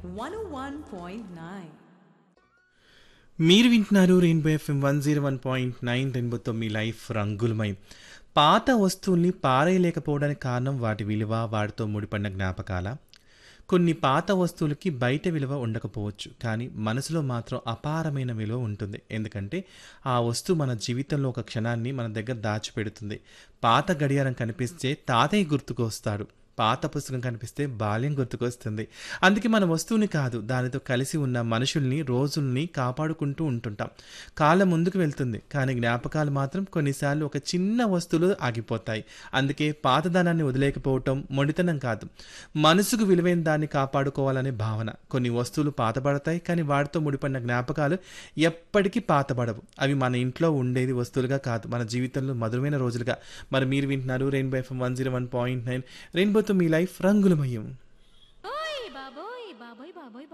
101.9. మీరు వింటున్నారు rainbow FM one zero one point nine రెయిన్బోతో మీ లైఫ్ రంగులమయం పాత వస్తువుల్ని పారేయలేకపోవడానికి కారణం వాటి విలువ వాటితో ముడిపడిన జ్ఞాపకాల కొన్ని పాత వస్తువులకి బయట విలువ ఉండకపోవచ్చు కానీ మనసులో మాత్రం అపారమైన విలువ ఉంటుంది ఎందుకంటే ఆ వస్తువు మన జీవితంలో ఒక క్షణాన్ని మన దగ్గర దాచిపెడుతుంది పాత గడియారం కనిపిస్తే తాతయ్య గుర్తుకు వస్తాడు పాత పుస్తకం కనిపిస్తే బాల్యం గుర్తుకొస్తుంది అందుకే మన వస్తువుని కాదు దానితో కలిసి ఉన్న మనుషుల్ని రోజుల్ని కాపాడుకుంటూ ఉంటుంటాం కాలం ముందుకు వెళ్తుంది కానీ జ్ఞాపకాలు మాత్రం కొన్నిసార్లు ఒక చిన్న వస్తువులు ఆగిపోతాయి అందుకే పాతదనాన్ని వదిలేకపోవటం మొండితనం కాదు మనసుకు విలువైన దాన్ని కాపాడుకోవాలనే భావన కొన్ని వస్తువులు పాతబడతాయి కానీ వాటితో ముడిపడిన జ్ఞాపకాలు ఎప్పటికీ పాతబడవు అవి మన ఇంట్లో ఉండేది వస్తువులుగా కాదు మన జీవితంలో మధురమైన రోజులుగా మరి మీరు వింటున్నారు rainbow FM one zero one point nine రెయిన్బోతో మీ లైఫ్ రంగులమయం